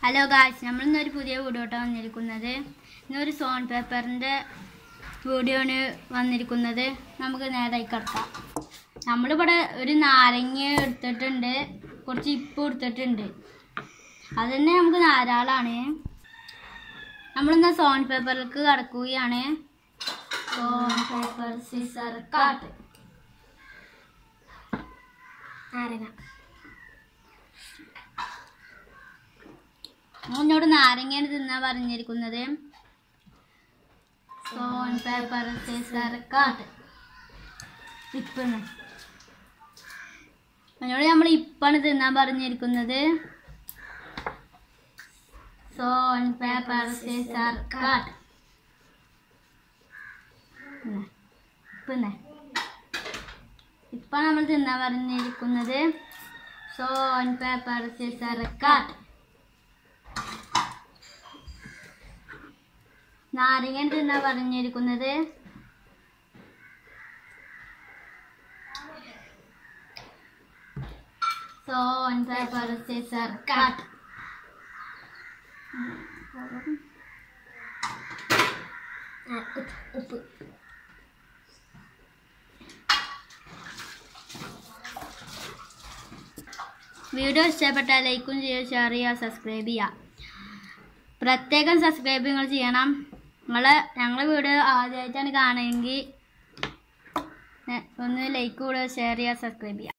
hello guys നമ്മൾ ഇന്നൊരു പുതിയ വീഡിയോ ആയിട്ടാണ് വന്നിരിക്കുന്നത് ഇന്നൊരു സോൺ പേപ്പറിൻ്റെ വീഡിയോ ആണ് വന്നിരിക്കുന്നത് നമുക്ക് നേരെ കിടക്കാം നമ്മളിവിടെ ഒരു നാരങ്ങ എടുത്തിട്ടുണ്ട് കുറച്ച് ഇപ്പ് എടുത്തിട്ടുണ്ട് അത് തന്നെ നമുക്ക് ധാരാളമാണ് നമ്മളിന്ന് സോൺ പേപ്പറിലേക്ക് കടക്കുകയാണ് സോൺ പേപ്പർ സിസർ കാട്ട് നാരങ്ങ എന്നോട് നാരങ്ങയാണ് തിന്നാൻ പറഞ്ഞിരിക്കുന്നത് സോൺ പേപ്പർ സിസർ കാട്ട് ഇപ്പാണ് എന്നോട് നമ്മൾ ഇപ്പാണ് തിന്നാൻ പറഞ്ഞിരിക്കുന്നത് സോൺ പേപ്പർ സിസർ കാട്ട് പിന്നെ ഇപ്പൊ നമ്മൾ തിന്നാൻ പറഞ്ഞിരിക്കുന്നത് സോൺ പേപ്പർ സിസർ കാട്ട് നാരങ്ങ തിന്നാൻ പറഞ്ഞിരിക്കുന്നത് സോൺ പേപ്പർ സിസർ കാട്ട് ഉപ്പ് വീഡിയോ ഇഷ്ടപ്പെട്ടാൽ ലൈക്കും ചെയ്യുക ഷെയർ ചെയ്യുക സബ്സ്ക്രൈബ് ചെയ്യുക പ്രത്യേകം സബ്സ്ക്രൈബ് നിങ്ങൾ ചെയ്യണം നിങ്ങൾ ഞങ്ങളെ വീഡിയോ ആദ്യമായിട്ടാണ് കാണുമെങ്കിൽ ഒന്ന് ലൈക്ക് കൂടുക ഷെയർ ചെയ്യുക സബ്സ്ക്രൈബ് ചെയ്യുക